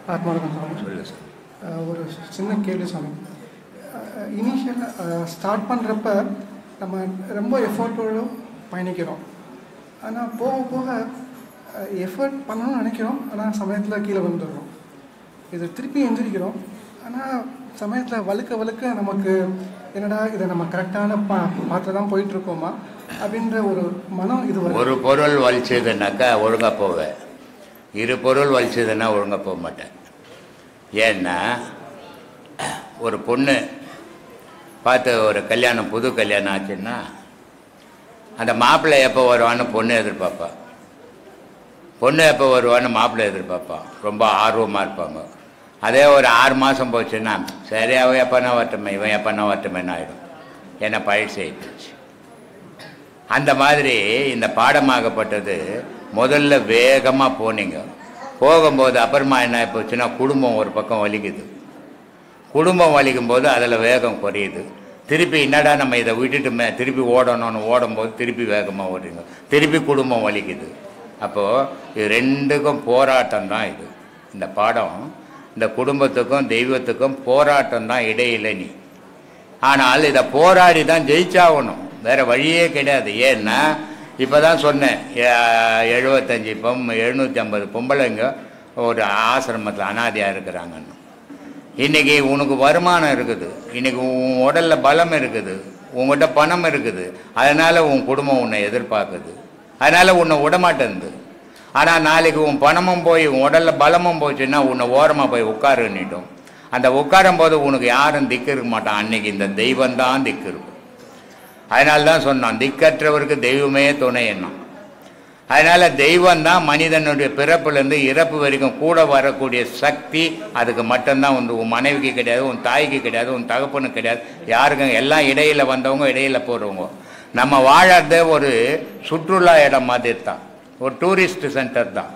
ஆத்மார்த்தம் சாமி சொல்லு சார் அஹ் ஒரு சின்ன கேள்வி சாமி இனிஷியலாக ஸ்டார்ட் பண்ணுறப்ப நம்ம ரொம்ப எஃபர்ட்டோடு பயணிக்கிறோம் ஆனால் போக போக எஃபர்ட் பண்ணணும்னு நினைக்கிறோம் ஆனால் சமயத்தில் கீழே வந்துடுறோம் இது திருப்பி எந்திரிக்கிறோம் ஆனால் சமயத்தில் வழுக்க வழுக்க நமக்கு என்னடா இதை நம்ம கரெக்டான பா பாத்திரம் தான் போயிட்டுருக்கோமா அப்படின்ற ஒரு மனம் இது வரும் ஒரு பொருள் வலிச்சதுன்னாக்கா ஒழுங்காக போவேன் இரு பொருள் வலிச்சதுன்னா ஒழுங்காக போக மாட்டேன் ஏன்னா ஒரு பொண்ணு பார்த்து ஒரு கல்யாணம் புது கல்யாணம் ஆச்சுன்னா அந்த மாப்பிள்ளை எப்போ வருவான்னு பொண்ணு எதிர்பார்ப்பா பொண்ணு எப்போ வருவான்னு மாப்பிள்ளை எதிர்பார்ப்பான் ரொம்ப ஆர்வமாக இருப்பாங்க அதே ஒரு ஆறு மாதம் போச்சுன்னா சரி அவன் எப்போனா வரட்டுமே இவன் எப்போனா வரட்டுமேன்னு ஆகிடும் ஏன்னா பழசு ஆயிடுச்சு அந்த மாதிரி இந்த பாடமாகப்பட்டது முதல்ல வேகமாக போனீங்க போகும்போது அப்புறமா என்ன போச்சுன்னா குடும்பம் ஒரு பக்கம் வலிக்குது குடும்பம் வலிக்கும் போது அதில் வேகம் குறையுது திருப்பி என்னடா நம்ம இதை விட்டுட்டுமே திருப்பி ஓடணும்னு ஓடும்போது திருப்பி வேகமாக ஓடுறீங்க திருப்பி குடும்பம் வலிக்குது அப்போது இது ரெண்டுக்கும் போராட்டம் தான் இது இந்த பாடம் இந்த குடும்பத்துக்கும் தெய்வத்துக்கும் போராட்டம் தான் இடையில நீ ஆனால் இதை போராடி தான் ஜெயிச்சாகணும் வேற வழியே கிடையாது ஏன்னா இப்போ தான் சொன்னேன் எ- எழுபத்தஞ்சி பொம் எழுநூற்றி ஐம்பது பொம்பளைங்க ஒரு ஆசிரமத்தில் அனாதையாக இருக்கிறாங்கன்னு இன்னைக்கு உனக்கு வருமானம் இருக்குது இன்னைக்கு உன் உடல்ல பலம் இருக்குது உங்ககிட்ட பணம் இருக்குது அதனால உன் குடும்பம் உன்னை எதிர்பார்க்குது அதனால உன்னை விடமாட்டேங்குது ஆனால் நாளைக்கு உன் பணமும் போய் உன் உடல்ல பலமும் போச்சுன்னா உன்னை ஓரமாக போய் உட்காருன்னிட்டோம் அந்த உட்காரும் போது உனக்கு யாரும் திக்கு இருக்க மாட்டான் அன்னைக்கு இந்த தெய்வம் தான் திக்கு இருக்கும் அதனால தான் சொன்னான் திக்கற்றவருக்கு தெய்வமே துணை எண்ணம் அதனால தெய்வம் தான் மனிதனுடைய பிறப்புலேருந்து இறப்பு வரைக்கும் கூட வரக்கூடிய சக்தி அதுக்கு மட்டும்தான் வந்து உன் மனைவிக்கு கிடையாது உன் தாய்க்கு கிடையாது உன் தகப்பனுக்கு கிடையாது யாருக்கும் எல்லாம் இடையில வந்தவங்க இடையில போகிறவங்க நம்ம வாழறது ஒரு சுற்றுலா இடம் மாதிரி தான் ஒரு டூரிஸ்ட் சென்டர் தான்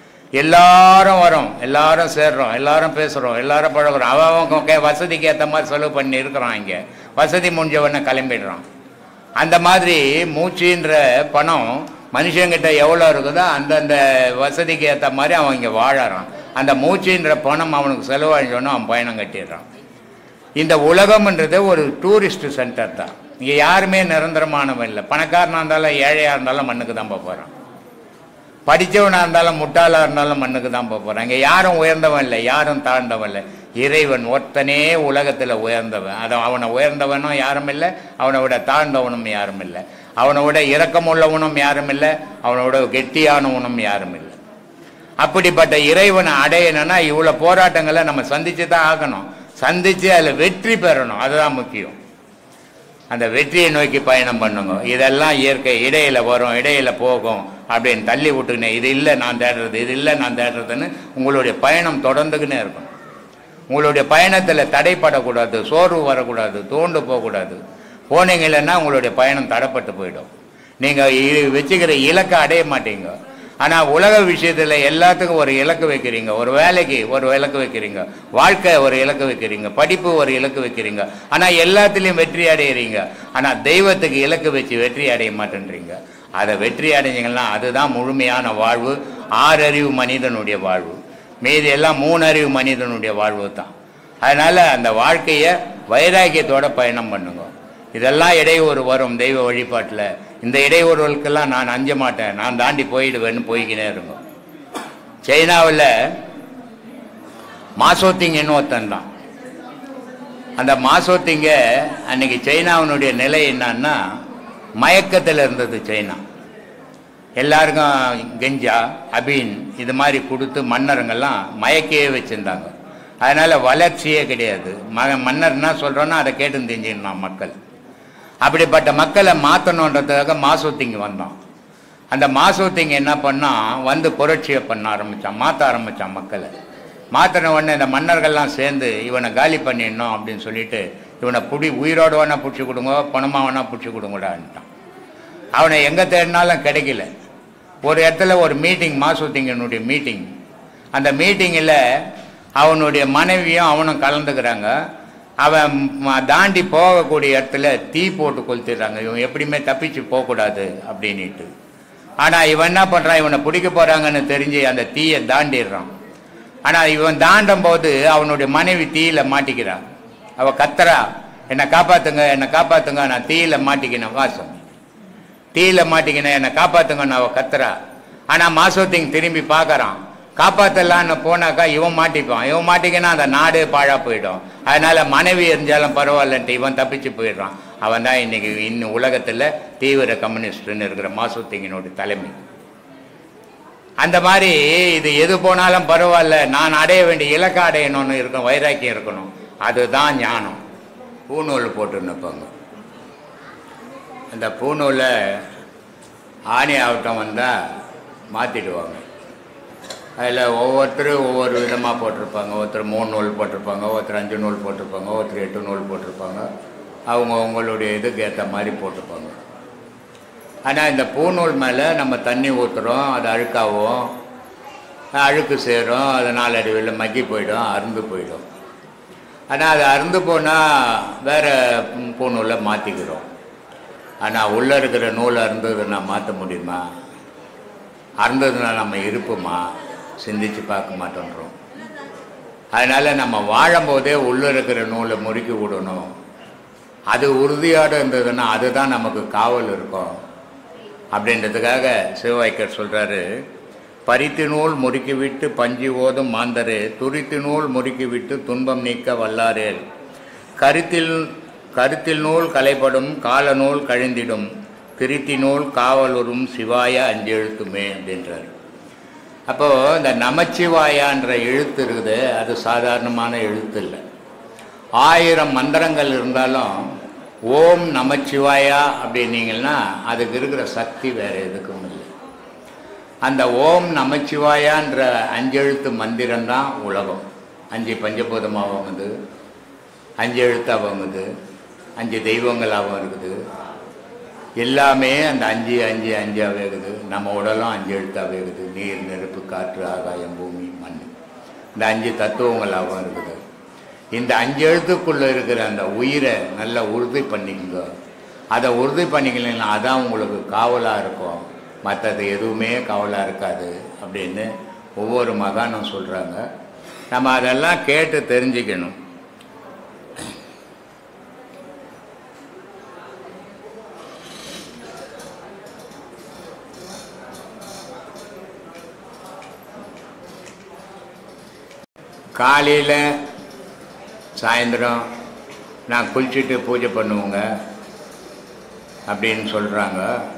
எல்லாரும் வரோம் எல்லாரும் சேர்றோம் எல்லாரும் பேசுகிறோம் எல்லாரும் பழகுறோம் அவன் அவன் கே- வசதிக்கு ஏற்ற மாதிரி செலவு பண்ணி இருக்கிறான் இங்கே வசதி முடிஞ்சவொடனே கிளம்பிடுறான் அந்த மாதிரி மூச்சுன்ற பணம் மனுஷங்கிட்ட எவ்வளோ இருக்குதோ அந்தந்த வசதிக்கு ஏற்ற மாதிரி அவன் இங்கே வாழறான் அந்த மூச்சுன்ற பணம் அவனுக்கு செலவழிஞ்சோன்னா அவன் பயணம் கட்டிடுறான் இந்த உலகம்ன்றது ஒரு டூரிஸ்ட் சென்டர் தான் இங்கே யாருமே நிரந்தரமானவன் இல்லை பணக்காரனாக இருந்தாலும் ஏழையாக இருந்தாலும் மண்ணுக்கு தான் போகிறான் படித்தவனாக இருந்தாலும் முட்டாளாக இருந்தாலும் மண்ணுக்கு தான் போகிறான் இங்கே யாரும் உயர்ந்தவன் இல்லை யாரும் தாழ்ந்தவன் இல்லை இறைவன் ஒருத்தனே உலகத்தில் உயர்ந்தவன் அது அவனை உயர்ந்தவனும் யாரும் இல்லை அவனை விட தாழ்ந்தவனும் யாரும் இல்லை அவனை விட இரக்கமுள்ளவனும் யாரும் இல்லை அவனை விட கெட்டியானவனும் யாரும் இல்லை அப்படிப்பட்ட இறைவனை அடையணும்னா இவ்வளோ போராட்டங்களை நம்ம சந்திச்சு தான் ஆகணும் சந்திச்சு அதில் வெற்றி பெறணும் அதுதான் முக்கியம் அந்த வெற்றியை நோக்கி பயணம் பண்ணுங்க இதெல்லாம் இயற்கை இடையில வரும் இடையில போகும் அப்படின்னு தள்ளி விட்டுக்கினே இது இல்லை நான் தேடுறது இது இல்லை நான் தேடுறதுன்னு உங்களுடைய பயணம் தொடர்ந்துக்கினே இருக்கும் உங்களுடைய பயணத்தில் தடைப்படக்கூடாது சோர்வு வரக்கூடாது தோண்டு போகக்கூடாது போனீங்கன்னா உங்களுடைய பயணம் தடைப்பட்டு போயிடும் நீங்கள் வச்சுக்கிற இலக்கை அடைய மாட்டீங்க ஆனால் உலக விஷயத்தில் எல்லாத்துக்கும் ஒரு இலக்கு வைக்கிறீங்க ஒரு வேலைக்கு ஒரு இலக்கு வைக்கிறீங்க வாழ்க்கை ஒரு இலக்கு வைக்கிறீங்க படிப்பு ஒரு இலக்கு வைக்கிறீங்க ஆனால் எல்லாத்துலேயும் வெற்றி அடையிறீங்க ஆனால் தெய்வத்துக்கு இலக்கு வச்சு வெற்றி அடைய மாட்டேன்றீங்க அதை வெற்றி அடைஞ்சிங்கன்னா அதுதான் முழுமையான வாழ்வு ஆறறிவு மனிதனுடைய வாழ்வு மீதி எல்லாம் மூணறிவு மனிதனுடைய வாழ்வு தான் அதனால் அந்த வாழ்க்கையை வைராக்கியத்தோட பயணம் பண்ணுங்க இதெல்லாம் இடையூறு வரும் தெய்வ வழிபாட்டில் இந்த இடையூறுகளுக்கெல்லாம் நான் அஞ்ச மாட்டேன் நான் தாண்டி போயிடுவேன்னு போய்க்கினே இருங்க சைனாவில் மாசோத்திங்கன்னு ஒருத்தன் தான் அந்த மாசோத்திங்க அன்னைக்கு சைனாவினுடைய நிலை என்னன்னா மயக்கத்தில் இருந்தது சைனா எல்லாருக்கும் கெஞ்சா அபீன் இது மாதிரி கொடுத்து மன்னருங்கெல்லாம் மயக்கியே வச்சுருந்தாங்க அதனால் வளர்ச்சியே கிடையாது ம மன்னர்னா சொல்கிறோன்னா அதை கேட்டு தெரிஞ்சிடலாம் மக்கள் அப்படிப்பட்ட மக்களை மாற்றணுன்றதுக்காக மாசூத்திங்க வந்தான் அந்த மாசூத்திங்க என்ன பண்ணான் வந்து புரட்சியை பண்ண ஆரம்பித்தான் மாற்ற ஆரம்பித்தான் மக்களை மாற்றின உடனே இந்த மன்னர்கள்லாம் சேர்ந்து இவனை காலி பண்ணிடணும் அப்படின்னு சொல்லிட்டு இவனை புடி உயிரோடு வேணா பிடிச்சி கொடுங்க பணமாக வேணா பிடிச்சி கொடுங்கடான்ட்டான் அவனை எங்கே தேடினாலும் கிடைக்கல ஒரு இடத்துல ஒரு மீட்டிங் மாசூத்திங்கனுடைய மீட்டிங் அந்த மீட்டிங்கில் அவனுடைய மனைவியும் அவனும் கலந்துக்கிறாங்க அவன் ம- தாண்டி போகக்கூடிய இடத்துல தீ போட்டு கொளுத்திடுறாங்க இவன் எப்படியுமே தப்பிச்சு போகக்கூடாது அப்படின்ட்டு ஆனால் இவன் என்ன பண்ணுறான் இவனை பிடிக்க போகிறாங்கன்னு தெரிஞ்சு அந்த தீயை தாண்டிடுறான் ஆனால் இவன் தாண்டும் போது அவனுடைய மனைவி தீயில மாட்டிக்கிறான் அவ கத்துறா என்னை காப்பாத்துங்க என்னை காப்பாத்துங்க நான் தீயில மாட்டிக்கினேன் வாசம் தீயில மாட்டிக்கினேன் என்னை காப்பாத்துங்கன்னு அவ கத்துறா ஆனா மாசத்திங்க திரும்பி பார்க்கறான் காப்பாத்தலான்னு போனாக்கா இவன் மாட்டிப்பான் இவன் மாட்டிக்கினா அந்த நாடே பாழா போயிடும் அதனால மனைவி எரிஞ்சாலும் பரவாயில்லன்ட்டு இவன் தப்பிச்சு போயிடுறான் அவன் தான் இன்னைக்கு இன்னும் உலகத்துல தீவிர கம்யூனிஸ்ட்னு இருக்கிற மாசுத்திங்கனுடைய தலைமை அந்த மாதிரி இது எது போனாலும் பரவாயில்ல நான் அடைய வேண்டிய இலக்கை அடையணும்னு இருக்கும் வைராக்கியம் இருக்கணும் அதுதான் ஞானம் பூநூல் போட்டு நிற்பாங்க அந்த பூநூலை ஆணி ஆவட்டம் வந்தால் மாற்றிடுவாங்க அதில் ஒவ்வொருத்தரும் ஒவ்வொரு விதமாக போட்டிருப்பாங்க ஒருத்தர் மூணு நூல் போட்டிருப்பாங்க ஒருத்தர் அஞ்சு நூல் போட்டிருப்பாங்க ஒருத்தர் எட்டு நூல் போட்டிருப்பாங்க அவங்க அவங்களுடைய இதுக்கு ஏற்ற மாதிரி போட்டிருப்பாங்க ஆனால் இந்த பூநூல் மேலே நம்ம தண்ணி ஊற்றுறோம் அது அழுக்காகும் அழுக்கு சேரும் அது நாளடைவில் மக்கி போயிடும் அறுந்து போயிடும் ஆனால் அது அறுந்து போனால் வேற பூநூலை மாற்றிக்கிறோம் ஆனால் உள்ளே இருக்கிற நூல் அறுந்ததுன்னா மாற்ற முடியுமா அறுந்ததுன்னா நம்ம இருப்போமா சிந்திச்சு பார்க்க மாட்டோன்றோம் அதனால் நம்ம வாழும்போதே உள்ளே இருக்கிற நூலை முறுக்கி விடணும் அது உறுதியோடு இருந்ததுன்னா அதுதான் நமக்கு காவல் இருக்கும் அப்படின்றதுக்காக சிவவாய்க்கர் சொல்கிறாரு பரித்து நூல் முறுக்கிவிட்டு பஞ்சி ஓதும் மாந்தரே துரித்து நூல் முறுக்கிவிட்டு துன்பம் நீக்க வல்லாரேல் கருத்தில் கருத்தில் நூல் கலைப்படும் கால நூல் கழிந்திடும் திருத்தி நூல் காவலுறும் சிவாய அஞ்செழுத்துமே அப்படின்றார் அப்போது இந்த நமச்சிவாயான்ற எழுத்து இருக்குது அது சாதாரணமான எழுத்து இல்லை ஆயிரம் மந்திரங்கள் இருந்தாலும் ஓம் நமச்சிவாயா அப்படின்னீங்கன்னா அதுக்கு இருக்கிற சக்தி வேற எதுக்கும் இல்லை அந்த ஓம் நமச்சிவாயான்ற அஞ்செழுத்து மந்திரம்தான் உலகம் அஞ்சு பஞ்சபூதமாக வாங்குது அஞ்சு எழுத்தாக வாங்குது அஞ்சு தெய்வங்களாகவும் இருக்குது எல்லாமே அந்த அஞ்சு அஞ்சு அஞ்சாக வேகுது நம்ம உடலும் அஞ்சு எழுத்தாக வேகுது நீர் நெருப்பு காற்று ஆகாயம் பூமி மண் இந்த அஞ்சு தத்துவங்களாகவும் இருக்குது இந்த அஞ்சு எழுத்துக்குள்ளே இருக்கிற அந்த உயிரை நல்லா உறுதி பண்ணிக்கோங்க அதை உறுதி பண்ணிக்கலைன்னா அதான் உங்களுக்கு காவலாக இருக்கும் மற்றது எதுவுமே காவலாக இருக்காது அப்படின்னு ஒவ்வொரு மகானும் சொல்கிறாங்க நம்ம அதெல்லாம் கேட்டு தெரிஞ்சுக்கணும் காலையில் சாயந்தரம் நான் குளிச்சுட்டு பூஜை பண்ணுவோங்க அப்படின்னு சொல்கிறாங்க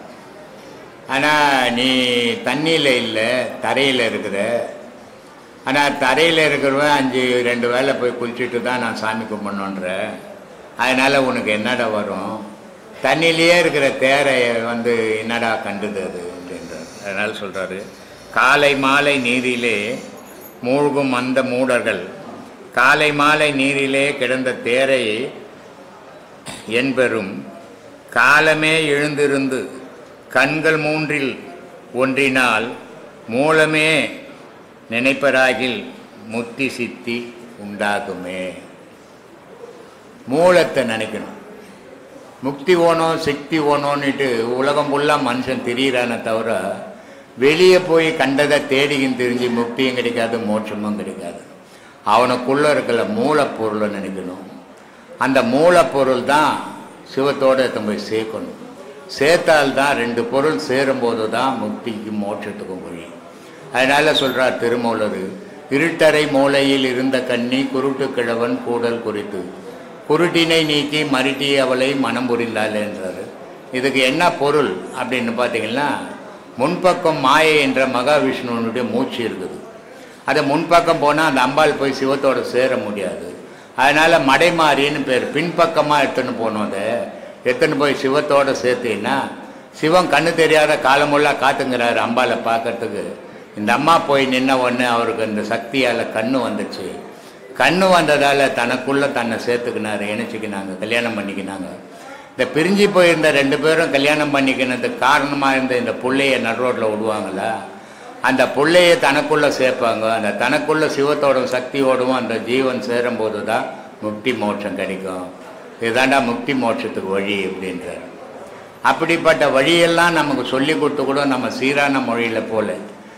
ஆனால் நீ தண்ணியில் இல்லை தரையில் இருக்கிற ஆனால் தரையில் இருக்கிறவன் அஞ்சு ரெண்டு வேளை போய் குளிச்சுட்டு தான் நான் சாமி கும்பிடணுன்ற அதனால் உனக்கு என்னடா வரும் தண்ணியிலேயே இருக்கிற தேரை வந்து என்னடா கண்டுது அது அப்படின்றார் அதனால் சொல்கிறாரு காலை மாலை நீரிலே மூழ்கும் அந்த மூடர்கள் காலை மாலை நீரிலே கிடந்த தேரை என்பெறும் காலமே எழுந்திருந்து கண்கள் மூன்றில் ஒன்றினால் மூலமே நினைப்பராகில் முத்தி சித்தி உண்டாகுமே மூலத்தை நினைக்கணும் முக்தி ஓணும் சக்தி ஓணும்னுட்டு உலகம் ஃபுல்லாக மனுஷன் திரியிறானே தவிர வெளியே போய் கண்டதை தேடியும் தெரிஞ்சு முக்தியும் கிடைக்காது மோட்சமும் கிடைக்காது அவனுக்குள்ளே இருக்கிற மூலப்பொருளை நினைக்கணும் அந்த மூலப்பொருள் தான் சிவத்தோட எடுத்து போய் சேர்க்கணும் சேர்த்தால் தான் ரெண்டு பொருள் சேரும்போது தான் முக்திக்கும் மோட்சத்துக்கும் வழி அதனால சொல்றார் திருமூலர் இருட்டறை மூலையில் இருந்த கன்னி குருட்டு கிழவன் கூடல் குறித்து குருட்டினை நீக்கி மருட்டி அவளை மனம் புரிந்தாளேன்றாரு இதுக்கு என்ன பொருள் அப்படின்னு பார்த்தீங்கன்னா முன்பக்கம் மாயை என்ற மகாவிஷ்ணுவனுடைய மூச்சு இருக்குது அது முன்பக்கம் போனால் அந்த அம்பாள் போய் சிவத்தோட சேர முடியாது அதனால மடைமாறின்னு பேர் பின்பக்கமாக எடுத்துன்னு போனோம் அதை எடுத்துன்னு போய் சிவத்தோட சேர்த்தீங்கன்னா சிவன் கண்ணு தெரியாத காலமுள்ளா காத்துங்கிறாரு அம்பாளை பார்க்கறதுக்கு இந்த அம்மா போய் நின்ன உடனே அவருக்கு அந்த சக்தியால் கண்ணு வந்துச்சு கண்ணு வந்ததால் தனக்குள்ள தன்னை சேர்த்துக்கினாரு இணைச்சிக்கினாங்க கல்யாணம் பண்ணிக்கினாங்க இந்த பிரிஞ்சு போயிருந்த ரெண்டு பேரும் கல்யாணம் பண்ணிக்கினதுக்கு காரணமாக இருந்த இந்த புள்ளைய நடுரோட்டில் விடுவாங்களா அந்த புள்ளைய தனக்குள்ள சேர்ப்பாங்க அந்த தனக்குள்ள சிவத்தோட சக்தியோடவும் அந்த ஜீவன் சேரும்போது தான் முக்தி மோட்சம் கிடைக்கும் இதுதாண்டா முக்தி மோட்சத்துக்கு வழி அப்படின்றார் அப்படிப்பட்ட வழியெல்லாம் நமக்கு சொல்லி கொடுத்து கூட நம்ம சீரான மொழியில் போல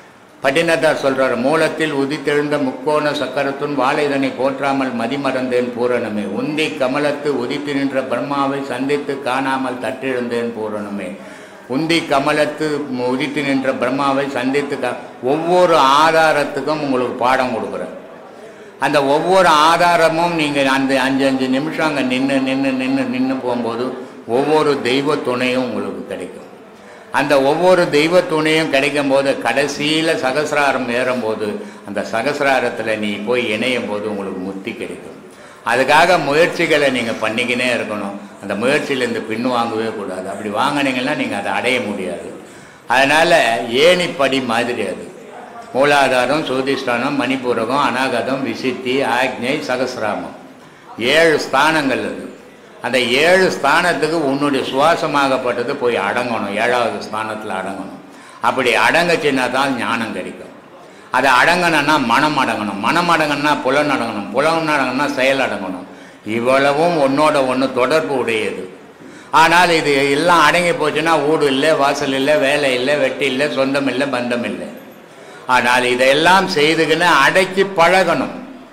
பட்டினத்தார் சொல்றார் மூலத்தில் உதித்தெழுந்த முக்கோண சக்கரத்துன் வாழைதனை போற்றாமல் மதிமறந்தேன் பூரணமே உந்தி கமலத்து உதித்து நின்ற பிரம்மாவை சந்தித்து காணாமல் தட்டிழந்தேன் பூரணமே உந்தி கமலத்து உதித்து நின்ற பிரம்மாவை சந்தித்து கா ஒவ்வொரு ஆதாரத்துக்கும் உங்களுக்கு பாடம் கொடுக்குறேன் அந்த ஒவ்வொரு ஆதாரமும் நீங்கள் அந்த அஞ்சு அஞ்சு நிமிஷம் அங்கே நின்று நின்று நின்று நின்று போகும்போது ஒவ்வொரு தெய்வ துணையும் உங்களுக்கு கிடைக்கும் அந்த ஒவ்வொரு தெய்வ துணையும் கிடைக்கும் போது கடைசியில் சகசிராரம் ஏறும்போது அந்த சகசிராரத்தில் நீ போய் இணையும் போது உங்களுக்கு முக்தி கிடைக்கும் அதுக்காக முயற்சிகளை நீங்கள் பண்ணிக்கினே இருக்கணும் அந்த முயற்சியிலேருந்து பின் வாங்கவே கூடாது அப்படி வாங்கினீங்கன்னா நீங்கள் அதை அடைய முடியாது அதனால் ஏணிப்படி மாதிரி அது மூலாதாரம் சோதிஷ்டானம் மணிப்பூரகம் அநாகதம் விசித்தி ஆக்ஞை சகசிராமம் ஏழு ஸ்தானங்கள் அது அந்த ஏழு ஸ்தானத்துக்கு உன்னுடைய சுவாசமாகப்பட்டது போய் அடங்கணும் ஏழாவது ஸ்தானத்தில் அடங்கணும் அப்படி அடங்கச்சின்னா தான் ஞானம் கிடைக்கும் அதை அடங்கணும்னா மனம் அடங்கணும் மனம் அடங்கணும்னா புலன் அடங்கணும் புலன் அடங்கணும்னா செயல் அடங்கணும் இவ்வளவும் ஒன்னோட ஒன்று தொடர்பு உடையது ஆனால் இது எல்லாம் அடங்கி போச்சுன்னா வீடு இல்லை வாசல் இல்லை வேலை இல்லை வெட்டி இல்லை சொந்தம் இல்லை பந்தம் இல்லை ஆனால் இதையெல்லாம் செய்துக்கின்னு அடக்கி பழகணும்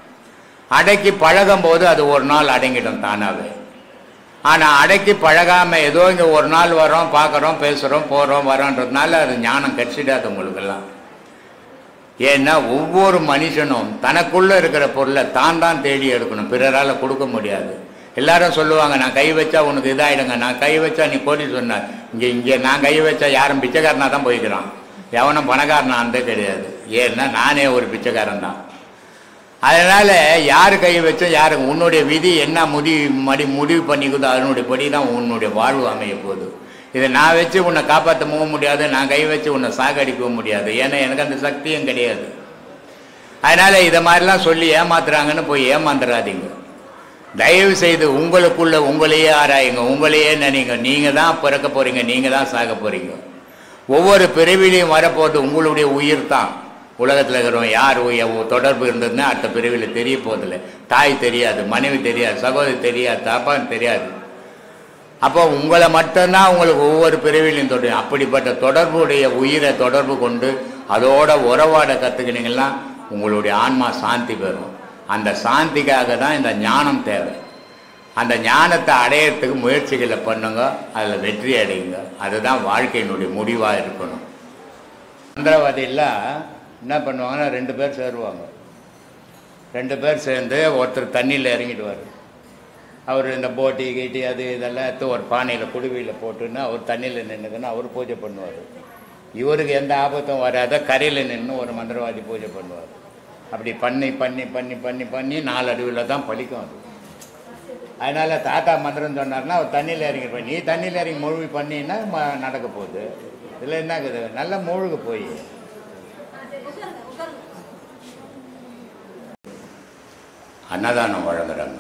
அடக்கி பழகும் போது அது ஒரு நாள் அடங்கிடும் தானாவே ஆனால் அடக்கி பழகாம ஏதோ இங்கே ஒரு நாள் வரோம் பார்க்குறோம் பேசுகிறோம் போகிறோம் வரோன்றதுனால அது ஞானம் கட்சிடாது உங்களுக்கெல்லாம் ஏன்னா ஒவ்வொரு மனுஷனும் தனக்குள்ளே இருக்கிற பொருளை தான் தான் தேடி எடுக்கணும் பிறரால் கொடுக்க முடியாது எல்லாரும் சொல்லுவாங்க நான் கை வச்சா உனக்கு இதாயிடுங்க நான் கை வச்சா நீ கோடி சொன்ன இங்கே இங்கே நான் கை வச்சா யாரும் பிச்சைக்காரனா தான் போய்க்கிறான் எவனும் பணக்காரனா அந்த கிடையாது ஏன்னா நானே ஒரு பிச்சைக்காரன் தான் அதனால யார் கை வச்சோ யாருக்கு உன்னுடைய விதி என்ன முடிவு மடி முடிவு பண்ணிக்குதோ அதனுடைய படி தான் உன்னுடைய வாழ்வு அமைய போகுது இதை நான் வச்சு உன்னை காப்பாற்ற போக முடியாது நான் கை வச்சு உன்னை சாகடிக்கவும் முடியாது ஏன்னா எனக்கு அந்த சக்தியும் கிடையாது அதனால இதை மாதிரிலாம் சொல்லி ஏமாத்துறாங்கன்னு போய் ஏமாந்துடாதீங்க தயவு செய்து உங்களுக்குள்ள உங்களையே ஆராயுங்க உங்களையே நினைங்க நீங்க தான் பிறக்க போறீங்க நீங்க தான் சாக போறீங்க ஒவ்வொரு பிறவிலையும் வரப்போது உங்களுடைய உயிர் தான் உலகத்தில் இருக்கிறவங்க யார் உய- தொடர்பு இருந்ததுன்னா அடுத்த பிறவியில் தெரிய போதில்லை தாய் தெரியாது மனைவி தெரியாது சகோதரி தெரியாது தப்பான்னு தெரியாது அப்போ உங்களை மட்டும்தான் உங்களுக்கு ஒவ்வொரு பிறவிலையும் தொடரும் அப்படிப்பட்ட தொடர்புடைய உயிரை தொடர்பு கொண்டு அதோட உறவாட கற்றுக்கினீங்கன்னா உங்களுடைய ஆன்மா சாந்தி பெறும் அந்த சாந்திக்காக தான் இந்த ஞானம் தேவை அந்த ஞானத்தை அடையறதுக்கு முயற்சிகளை பண்ணுங்க அதில் வெற்றி அடையுங்க அதுதான் வாழ்க்கையினுடைய முடிவாக இருக்கணும் மந்திரவாதியெல்லாம் என்ன பண்ணுவாங்கன்னா ரெண்டு பேர் சேருவாங்க ரெண்டு பேர் சேர்ந்து ஒருத்தர் தண்ணியில் இறங்கிடுவார் அவர் இந்த போட்டி கீட்டி அது இதெல்லாம் எடுத்து ஒரு பானையில் குடுவியில் போட்டுன்னு அவர் தண்ணியில் நின்றுக்குன்னு அவர் பூஜை பண்ணுவார் இவருக்கு எந்த ஆபத்தும் வராத கரையில் நின்று ஒரு மந்திரவாதி பூஜை பண்ணுவார் அப்படி பண்ணி பண்ணி பண்ணி பண்ணி பண்ணி நாலு அடிவில் தான் பலிக்கும் அது அதனால தாத்தா மந்திரம் சொன்னார்னா அவர் தண்ணியில் இறங்கிடுவார் நீ தண்ணியில் இறங்கி மூழ்கி பண்ணின்னா ம- நடக்க போகுது இதில் என்ன இருக்குது நல்லா மூழ்கு போய் அன்னதானம் வழங்குறாங்க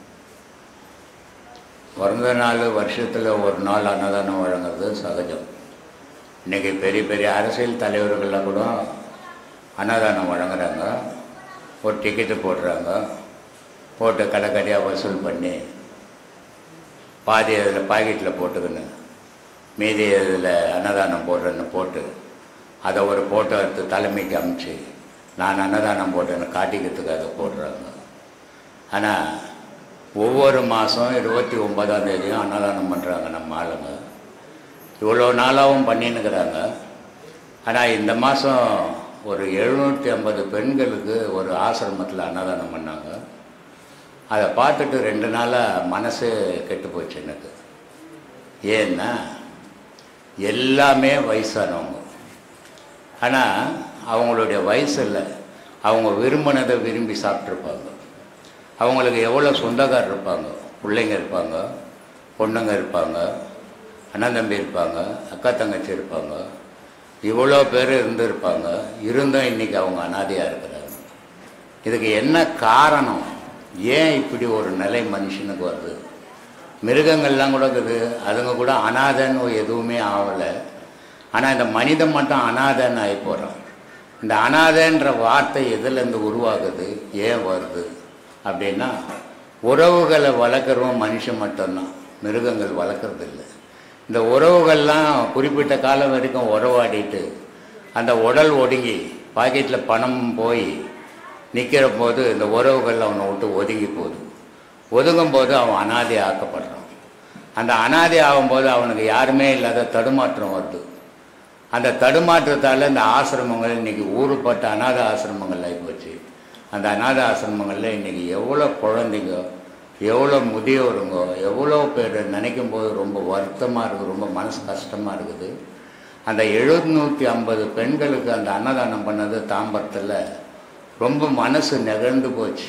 பிறந்த நாள் வருஷத்தில் ஒரு நாள் அன்னதானம் வழங்குறது சகஜம் இன்னைக்கு பெரிய பெரிய அரசியல் தலைவர்கள்லாம் கூட அன்னதானம் வழங்குறாங்க ஒரு டிக்கெட்டு போடுறாங்க போட்டு கடைக்கடையாக வசூல் பண்ணி பாதி அதில் பாக்கெட்டில் போட்டுக்கின்னு மீதி இதில் அன்னதானம் போடுறேன்னு போட்டு அதை ஒரு ஃபோட்டோ எடுத்து தலைமைக்கு அமுச்சு நான் அன்னதானம் போட்டேன்னு காட்டிக்கிறதுக்கு அதை போடுறாங்க ஆனால் ஒவ்வொரு மாதம் இருபத்தி ஒன்பதாம் தேதியும் அன்னதானம் பண்ணுறாங்க நம்ம ஆளுங்க இவ்வளோ நாளாகவும் பண்ணின்னுக்கிறாங்க ஆனால் இந்த மாதம் ஒரு எழுநூற்றி ஐம்பது பெண்களுக்கு ஒரு ஆசிரமத்தில் அன்னதானம் பண்ணாங்க அதை பார்த்துட்டு ரெண்டு நாளாக மனசு கெட்டு போச்சு எனக்கு ஏன்னா எல்லாமே வயசானவங்க ஆனால் அவங்களுடைய வயசில் அவங்க விரும்பினதை விரும்பி சாப்பிட்ருப்பாங்க அவங்களுக்கு எவ்வளோ சொந்தக்கார் இருப்பாங்க பிள்ளைங்க இருப்பாங்க பொண்ணுங்க இருப்பாங்க அண்ணன் தம்பி இருப்பாங்க அக்கா தங்கச்சி இருப்பாங்க இவ்வளோ பேர் இருந்திருப்பாங்க இருந்தும் இன்னைக்கு அவங்க அனாதையாக இருக்கிறாங்க இதுக்கு என்ன காரணம் ஏன் இப்படி ஒரு நிலை மனுஷனுக்கு வருது மிருகங்கள்லாம் கூட இருக்குது அதுங்க கூட அனாதைன்னு எதுவுமே ஆகலை ஆனால் இந்த மனிதன் மட்டும் அனாதைன்னு ஆகி போகிறான் இந்த அனாதைன்ற வார்த்தை எதுலேருந்து உருவாகுது ஏன் வருது அப்படின்னா உறவுகளை வளர்க்குறவன் மனுஷன் மட்டும்தான் மிருகங்கள் வளர்க்குறது இல்லை இந்த உறவுகள்லாம் குறிப்பிட்ட காலம் வரைக்கும் உறவாடிட்டு அந்த உடல் ஒடுங்கி பாக்கெட்டில் பணம் போய் நிற்கிற போது இந்த உறவுகள் அவனை விட்டு ஒதுங்கி போகுது ஒதுங்கும் போது அவன் அனாதை ஆக்கப்படுறான் அந்த அனாதை ஆகும்போது அவனுக்கு யாருமே இல்லாத தடுமாற்றம் வருது அந்த தடுமாற்றத்தால் இந்த ஆசிரமங்கள் இன்னைக்கு ஊருப்பட்ட அநாத ஆசிரமங்கள் ஆகிப்போச்சு அந்த அநாத ஆசிரமங்களில் இன்னைக்கு எவ்வளோ குழந்தைங்க எவ்வளோ முதியோருங்க எவ்வளோ பேர் நினைக்கும் போது ரொம்ப வருத்தமாக இருக்குது ரொம்ப மனசு கஷ்டமாக இருக்குது அந்த எழுநூற்றி ஐம்பது பெண்களுக்கு அந்த அன்னதானம் பண்ணது தாம்பரத்தில் ரொம்ப மனசு நெகிழ்ந்து போச்சு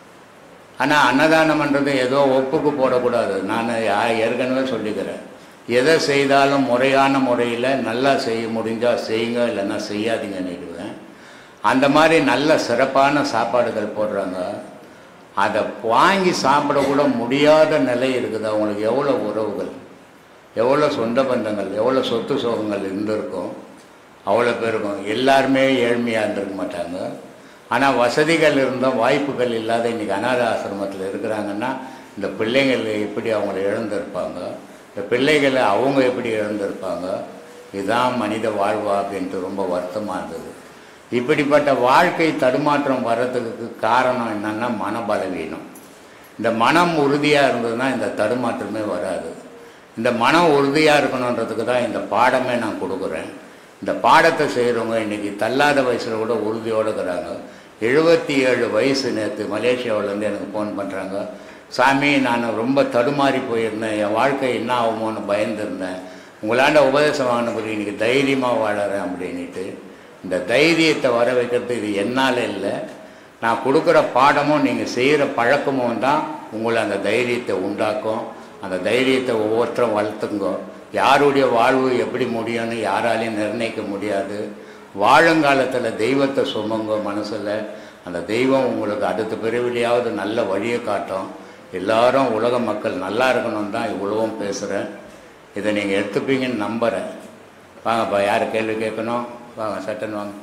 ஆனால் அன்னதானம்ன்றது ஏதோ ஒப்புக்கு போடக்கூடாது நான் யா- ஏற்கனவே சொல்லிக்கிறேன் எதை செய்தாலும் முறையான முறையில் நல்லா செய்ய முடிஞ்சால் செய்யுங்க இல்லைன்னா செய்யாதீங்கன்னுடுவேன் அந்த மாதிரி நல்ல சிறப்பான சாப்பாடுகள் போடுறாங்க அதை வாங்கி சாப்பிடக்கூட முடியாத நிலை இருக்குது அவங்களுக்கு எவ்வளோ உறவுகள் எவ்வளோ சொந்த பந்தங்கள் எவ்வளோ சொத்து சோகங்கள் இருந்திருக்கும் அவ்வளோ பேருக்கும் எல்லாருமே ஏழ்மையாக இருந்திருக்க மாட்டாங்க ஆனால் வசதிகள் இருந்தும் வாய்ப்புகள் இல்லாத இன்றைக்கி அநாத ஆசிரமத்தில் இருக்கிறாங்கன்னா இந்த பிள்ளைகள் எப்படி அவங்கள இழந்திருப்பாங்க இந்த பிள்ளைகளை அவங்க எப்படி இழந்திருப்பாங்க இதுதான் மனித வாழ்வா அப்படின்ட்டு ரொம்ப வருத்தமாக இருந்தது இப்படிப்பட்ட வாழ்க்கை தடுமாற்றம் வர்றதுக்கு காரணம் என்னன்னா மனபலவீனம் இந்த மனம் உறுதியாக இருந்ததுன்னா இந்த தடுமாற்றமே வராது இந்த மனம் உறுதியாக இருக்கணுன்றதுக்கு தான் இந்த பாடமே நான் கொடுக்குறேன் இந்த பாடத்தை செய்கிறவங்க இன்றைக்கி தள்ளாத வயசில் கூட உறுதியோடு இருக்கிறாங்க எழுபத்தி ஏழு வயசு நேற்று மலேசியாவிலேருந்து எனக்கு ஃபோன் பண்ணுறாங்க சாமி நான் ரொம்ப தடுமாறி போயிருந்தேன் என் வாழ்க்கை என்ன ஆகுமோன்னு பயந்துருந்தேன் உங்களாண்ட உபதேசம் வாங்கின பிறகு இன்றைக்கி தைரியமாக வாழறேன் அப்படின்ட்டு இந்த தைரியத்தை வர வைக்கிறது இது என்னால் இல்லை நான் கொடுக்குற பாடமும் நீங்கள் செய்கிற பழக்கமும் தான் உங்களை அந்த தைரியத்தை உண்டாக்கும் அந்த தைரியத்தை ஒவ்வொருத்தரும் வளர்த்துங்கோ யாருடைய வாழ்வு எப்படி முடியும்னு யாராலையும் நிர்ணயிக்க முடியாது வாழுங்காலத்தில் தெய்வத்தை சுமங்க மனசில் அந்த தெய்வம் உங்களுக்கு அடுத்த பிறவிலையாவது நல்ல வழியை காட்டும் எல்லாரும் உலக மக்கள் நல்லா இருக்கணும் தான் இவ்வளவும் பேசுகிறேன் இதை நீங்கள் எடுத்துப்பீங்கன்னு நம்புகிறேன் வாங்கப்பா யார் கேள்வி கேட்கணும் வாங்க சட்டன் வாங்க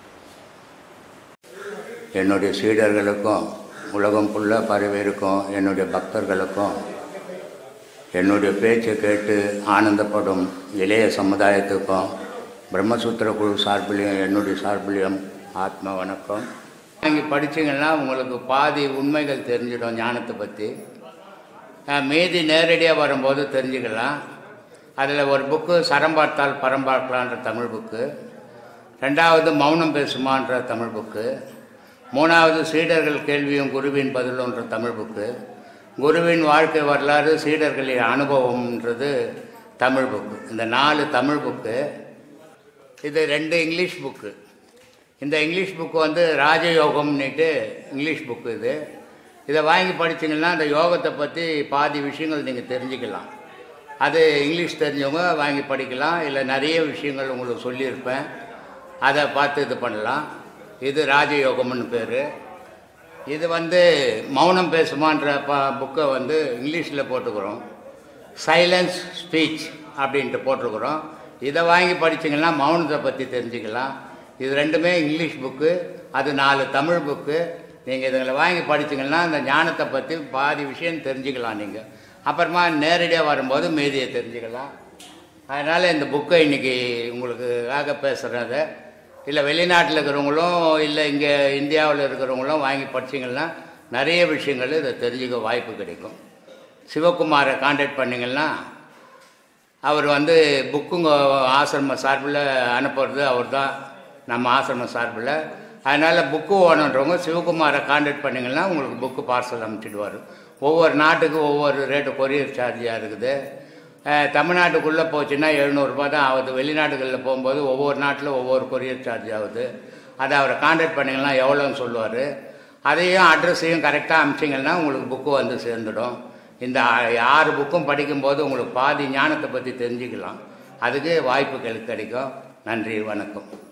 என்னுடைய சீடர்களுக்கும் உலகம் ஃபுல்லாக பரவியிருக்கும் என்னுடைய பக்தர்களுக்கும் என்னுடைய பேச்சை கேட்டு ஆனந்தப்படும் இளைய சமுதாயத்துக்கும் பிரம்மசூத்திர குழு சார்பிலையும் என்னுடைய சார்பிலையும் ஆத்ம வணக்கம் வாங்கி படிச்சீங்கன்னா உங்களுக்கு பாதி உண்மைகள் தெரிஞ்சிடும் ஞானத்தை பற்றி அஹ், மீதி நேரடியாக வரும்போது தெரிஞ்சுக்கலாம் அதில் ஒரு புக்கு சரம் பார்த்தால் பரம் பார்க்கலான்ற தமிழ் புக்கு ரெண்டாவது மௌனம் பேசுமான்ற தமிழ் புக்கு மூணாவது சீடர்கள் கேள்வியும் குருவின் பதிலுன்ற தமிழ் புக்கு குருவின் வாழ்க்கை வரலாறு சீடர்களின் அனுபவம்ன்றது தமிழ் புக்கு இந்த நாலு தமிழ் புக்கு இது ரெண்டு இங்கிலீஷ் புக்கு இந்த இங்கிலீஷ் புக்கு வந்து ராஜயோகம்னுட்டு இங்கிலீஷ் புக்கு இது இதை வாங்கி படிச்சீங்கன்னா அந்த யோகத்தை பற்றி பாதி விஷயங்கள் நீங்கள் தெரிஞ்சுக்கலாம் அது இங்கிலீஷ் தெரிஞ்சவங்க வாங்கி படிக்கலாம் இல்லை நிறைய விஷயங்கள் உங்களுக்கு சொல்லியிருப்பேன் அதை பார்த்து இது பண்ணலாம் இது ராஜயோகம்னு பேர் இது வந்து மௌனம் பேசுமான்ற ப புக்கை வந்து இங்கிலீஷில் போட்டுக்கிறோம் சைலன்ஸ் ஸ்பீச் அப்படின்ட்டு போட்டிருக்கிறோம் இதை வாங்கி படிச்சீங்கன்னா மௌனத்தை பற்றி தெரிஞ்சுக்கலாம் இது ரெண்டுமே இங்கிலீஷ் புக்கு அது நாலு தமிழ் புக்கு நீங்கள் இதுங்களை வாங்கி படிச்சீங்கன்னா அந்த ஞானத்தை பற்றி பாதி விஷயம் தெரிஞ்சுக்கலாம் நீங்கள் அப்புறமா நேரடியாக வரும்போது மீதியை தெரிஞ்சுக்கலாம் அதனால் இந்த புக்கை இன்றைக்கி உங்களுக்காக பேசுகிறத இல்லை வெளிநாட்டில் இருக்கிறவங்களும் இல்லை இங்கே இந்தியாவில் இருக்கிறவங்களும் வாங்கி படிச்சீங்கன்னா நிறைய விஷயங்கள் இதை தெரிஞ்சுக்க வாய்ப்பு கிடைக்கும் சிவகுமாரை காண்டாக்ட் பண்ணிங்கன்னா அவர் வந்து புக்குங்க ஆசிரம சார்பில் அனுப்புறது அவர் தான் நம்ம ஆசிரம சார்பில் அதனால் புக்கு ஓனன்றவங்க சிவகுமாரை காண்டாக்ட் பண்ணிங்கன்னா உங்களுக்கு புக்கு பார்சல் அனுப்பிச்சிடுவார் ஒவ்வொரு நாட்டுக்கு ஒவ்வொரு ரேட்டு கொரியர் சார்ஜாக இருக்குது அஹ், தமிழ்நாட்டுக்குள்ளே போச்சுன்னா எழுநூறுபா தான் ஆகுது வெளிநாடுகளில் போகும்போது ஒவ்வொரு நாட்டில் ஒவ்வொரு கொரியர் சார்ஜ் ஆகுது அதை அவரை காண்டாக்ட் பண்ணிங்கன்னா எவ்வளோன்னு சொல்லுவார் அதையும் அட்ரஸையும் கரெக்டாக அனுப்பிச்சிங்கன்னா உங்களுக்கு புக்கு வந்து சேர்ந்துடும் இந்த ஆ- ஆறு புக்கும் படிக்கும்போது உங்களுக்கு பாதி ஞானத்தை பற்றி தெரிஞ்சுக்கலாம் அதுக்கு வாய்ப்புகள் கிடைக்கும் நன்றி வணக்கம்